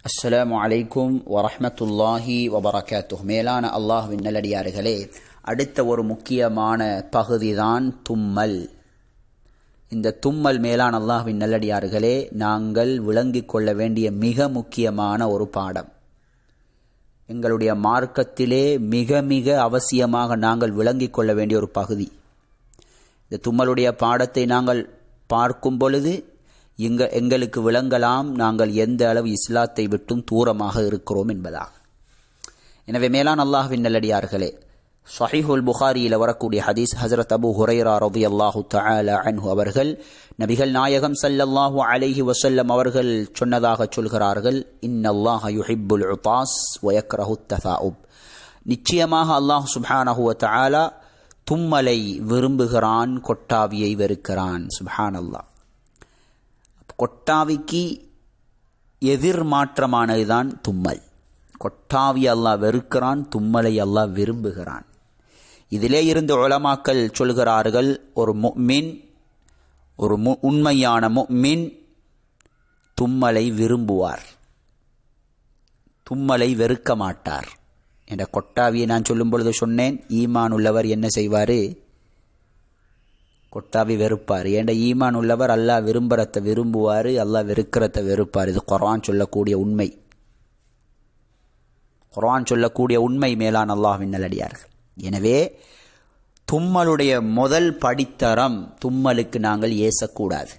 அஸ்ஸலாமு அலைக்கும் வரஹ்மத்துல்லாஹி வபரகாத்துஹ் மேலான அல்லாஹ்வின் நல்லடியார்களே அடுத்த ஒரு முக்கியமான பகுதிதான் தும்மல் இந்த தும்மல் மேலான அல்லாஹ்வின் நல்லடியார்களே நாங்கள் விளங்கிக் கொள்ள வேண்டிய மிக முக்கியமான ஒரு பாடம் எங்களுடைய மார்க்கத்திலே மிக மிக அவசியமாக நாங்கள் விளங்கிக் கொள்ள வேண்டிய ஒரு பகுதி இந்த தும்மலுடைய பாடத்தை நாங்கள் பார்க்கும் பொழுது இங்க எங்களுக்கு விளங்கலாம் நாங்கள் எந்த அளவு இஸ்லாத்தை விட்டும் தூரமாக இருக்கிறோம் என்பதாக எனவே மேலான் அல்லாஹ்வின் நல்லடியார்களே சஹிஹுல் புகாரியில் வரக்கூடிய ஹதீஸ் ஹசரத் அபு ஹுரைரா ரபி அல்லாஹு தஆலா அன்ஹு அவர்கள் நபிகள் நாயகம் ஸல்லல்லாஹு அலைஹி வஸல்லம் அவர்கள் சொன்னதாக சொல்கிறார்கள் இன்னல்லாஹ யுஹிப்புல் உதாஸ் வ யக்ரஹு தஃபாஉப் நிச்சயமாக அல்லாஹ் சுப்ஹானஹு வ தஆலா தும்மலை விரும்புகிறான் கொட்டாவியை வெறுக்கிறான் சுப்ஹானல்லாஹ் கொட்டாவிக்கு எதிர்மாற்றமானதுதான் தும்மல் கொட்டாவி அல்லாஹ் வெறுக்கிறான் தும்மலை அல்லாஹ் விரும்புகிறான் இதிலே இருந்து உலமாக்கள் சொல்கிறார்கள் ஒரு முக்மின் ஒரு மு உண்மையான முக்மின் தும்மலை விரும்புவார் தும்மலை வெறுக்க மாட்டார் என்ற கொட்டாவியை நான் சொல்லும் பொழுது சொன்னேன் ஈமான் உள்ளவர் என்ன செய்வார் கொட்டாவி வெறுப்பார் ஏண்ட ஈமான் உள்ளவர் அல்லாஹ் விரும்புறத்தை விரும்புவார் அல்லாஹ் வெறுக்கிறத வெறுப்பார் இது குரான் சொல்லக்கூடிய உண்மை குரான் சொல்லக்கூடிய உண்மை மேலான் அல்லாஹ்வின் நல்லடியார்கள் எனவே தும்மலுடைய முதல் படித்தரம் தும்மலுக்கு நாங்கள் ஏசக்கூடாது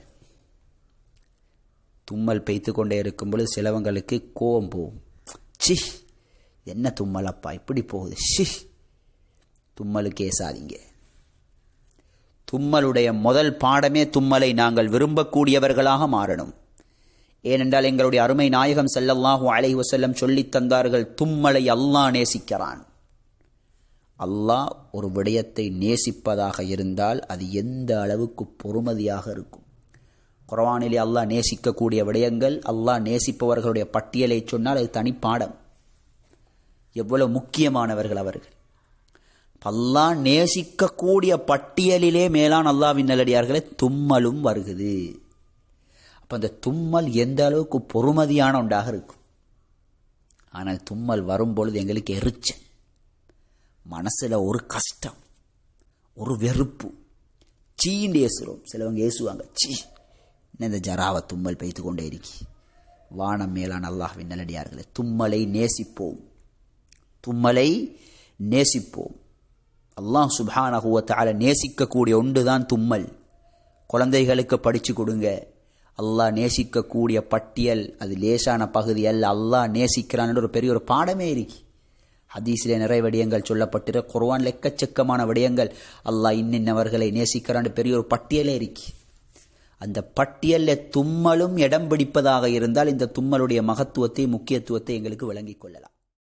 தும்மல் பெய்த்து கொண்டே இருக்கும் பொழுது சிலவங்களுக்கு கோவம் போகும் சி என்ன தும்மலப்பா இப்படி போகுது ஷி தும்மலுக்கு ஏசாதீங்க தும்மலுடைய முதல் பாடமே தும்மலை நாங்கள் விரும்பக்கூடியவர்களாக மாறணும் ஏனென்றால் எங்களுடைய அருமை நாயகம் செல்லல்லாஹு அலைஹி வசல்லம் சொல்லித் தந்தார்கள் தும்மலை அல்லாஹ் நேசிக்கிறான் அல்லாஹ் ஒரு விடயத்தை நேசிப்பதாக இருந்தால் அது எந்த அளவுக்கு பொறுமதியாக இருக்கும் குரவானிலே அல்லாஹ் நேசிக்கக்கூடிய விடயங்கள் அல்லாஹ் நேசிப்பவர்களுடைய பட்டியலை சொன்னால் அது தனிப்பாடம் எவ்வளவு முக்கியமானவர்கள் அவர்கள் அல்லாஹ் நேசிக்கக்கூடிய பட்டியலிலே மேலான் அல்லாவின் நல்லடியார்களே தும்மலும் வருகுது அப்போ அந்த தும்மல் எந்த அளவுக்கு பொறுமதியான ஒன்றாக இருக்கும் ஆனால் தும்மல் வரும்பொழுது எங்களுக்கு எரிச்சல் மனசில் ஒரு கஷ்டம் ஒரு வெறுப்பு சீண்டு ஏசுகிறோம் சிலவங்க ஏசுவாங்க சீ என்ன இந்த ஜராவை தும்மல் பெய்து கொண்டே இருக்கி வானம் மேலான அல்லாஹ்வின் நல்லடியார்களே தும்மலை நேசிப்போம் தும்மலை நேசிப்போம் அல்லாஹ் சுபானகுவத்தால நேசிக்கக்கூடிய ஒன்று தான் தும்மல் குழந்தைகளுக்கு படித்து கொடுங்க அல்லாஹ் நேசிக்கக்கூடிய பட்டியல் அது லேசான பகுதி அல்ல அல்லாஹ் நேசிக்கிறான் ஒரு பெரிய ஒரு பாடமே இருக்கு ஹதீஸிலே நிறைய விடயங்கள் சொல்லப்பட்டிரு குர்வான் எக்கச்சக்கமான விடயங்கள் அல்லாஹ் இன்னின்னவர்களை நேசிக்கிறான் பெரிய ஒரு பட்டியலே இருக்கு அந்த பட்டியலில் தும்மலும் இடம் பிடிப்பதாக இருந்தால் இந்த தும்மலுடைய மகத்துவத்தை முக்கியத்துவத்தை எங்களுக்கு விளங்கிக் கொள்ளலாம்